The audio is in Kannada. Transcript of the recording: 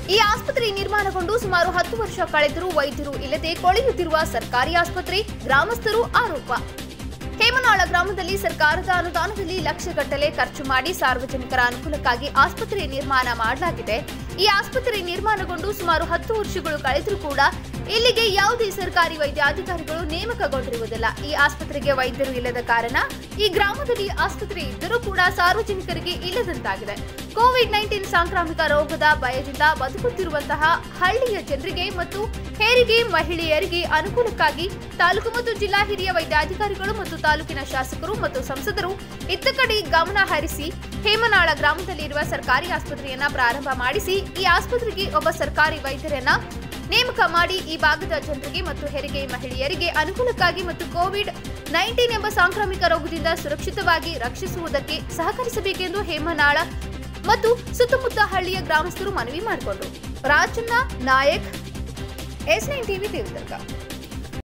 ಈ ಆಸ್ಪತ್ರೆ ನಿರ್ಮಾಣಗೊಂಡು ಸುಮಾರು ಹತ್ತು ವರ್ಷ ಕಳೆದರೂ ವೈದ್ಯರು ಇಲ್ಲದೆ ಕೊಳೆಯುತ್ತಿರುವ ಸರ್ಕಾರಿ ಆಸ್ಪತ್ರೆ ಗ್ರಾಮಸ್ಥರು ಆರೋಪ ಹೇಮನಾಳ ಗ್ರಾಮದಲ್ಲಿ ಸರ್ಕಾರದ ಅನುದಾನದಲ್ಲಿ ಲಕ್ಷಗಟ್ಟಲೆ ಖರ್ಚು ಮಾಡಿ ಸಾರ್ವಜನಿಕರ ಅನುಕೂಲಕ್ಕಾಗಿ ಆಸ್ಪತ್ರೆ ನಿರ್ಮಾಣ ಮಾಡಲಾಗಿದೆ ಈ ಆಸ್ಪತ್ರೆ ನಿರ್ಮಾಣಗೊಂಡು ಸುಮಾರು ಹತ್ತು ವರ್ಷಗಳು ಕಳೆದರೂ ಕೂಡ ಇಲ್ಲಿಗೆ ಯಾವುದೇ ಸರ್ಕಾರಿ ವೈದ್ಯಾಧಿಕಾರಿಗಳು ನೇಮಕಗೊಂಡಿರುವುದಿಲ್ಲ ಈ ಆಸ್ಪತ್ರೆಗೆ ವೈದ್ಯರು ಇಲ್ಲದ ಕಾರಣ ಈ ಗ್ರಾಮದಲ್ಲಿ ಆಸ್ಪತ್ರೆ ಇದ್ದರೂ ಕೂಡ ಸಾರ್ವಜನಿಕರಿಗೆ ಇಲ್ಲದಂತಾಗಿದೆ ಕೋವಿಡ್ ನೈನ್ಟೀನ್ ಸಾಂಕ್ರಾಮಿಕ ರೋಗದ ಭಯದಿಂದ ಬದುಕುತ್ತಿರುವಂತಹ ಹಳ್ಳಿಯ ಜನರಿಗೆ ಮತ್ತು ಹೆರಿಗೆ ಮಹಿಳೆಯರಿಗೆ ಅನುಕೂಲಕ್ಕಾಗಿ ತಾಲೂಕು ಮತ್ತು ಜಿಲ್ಲಾ ಹಿರಿಯ ವೈದ್ಯಾಧಿಕಾರಿಗಳು ಮತ್ತು ತಾಲೂಕಿನ ಶಾಸಕರು ಮತ್ತು ಸಂಸದರು ಇತ್ತ ಕಡೆ ಗಮನ ಹರಿಸಿ ಹೇಮನಾಳ ಗ್ರಾಮದಲ್ಲಿರುವ ಸರ್ಕಾರಿ ಆಸ್ಪತ್ರೆಯನ್ನ ಪ್ರಾರಂಭ ಮಾಡಿಸಿ ಈ ಆಸ್ಪತ್ರೆಗೆ ಒಬ್ಬ ಸರ್ಕಾರಿ ವೈದ್ಯರನ್ನ ನೇಮಕ ಮಾಡಿ ಈ ಭಾಗದ ಜನರಿಗೆ ಮತ್ತು ಹೆರಿಗೆ ಮಹಿಳೆಯರಿಗೆ ಅನುಕೂಲಕ್ಕಾಗಿ ಮತ್ತು ಕೋವಿಡ್ ನೈನ್ಟೀನ್ ಎಂಬ ಸಾಂಕ್ರಾಮಿಕ ರೋಗದಿಂದ ಸುರಕ್ಷಿತವಾಗಿ ರಕ್ಷಿಸುವುದಕ್ಕೆ ಸಹಕರಿಸಬೇಕೆಂದು ಹೇಮನಾಳ ಮತ್ತು ಸುತ್ತಮುತ್ತ ಹಳ್ಳಿಯ ಗ್ರಾಮಸ್ಥರು ಮನವಿ ಮಾಡಿಕೊಂಡರು Rajanna Nayak S nine TV Devadurga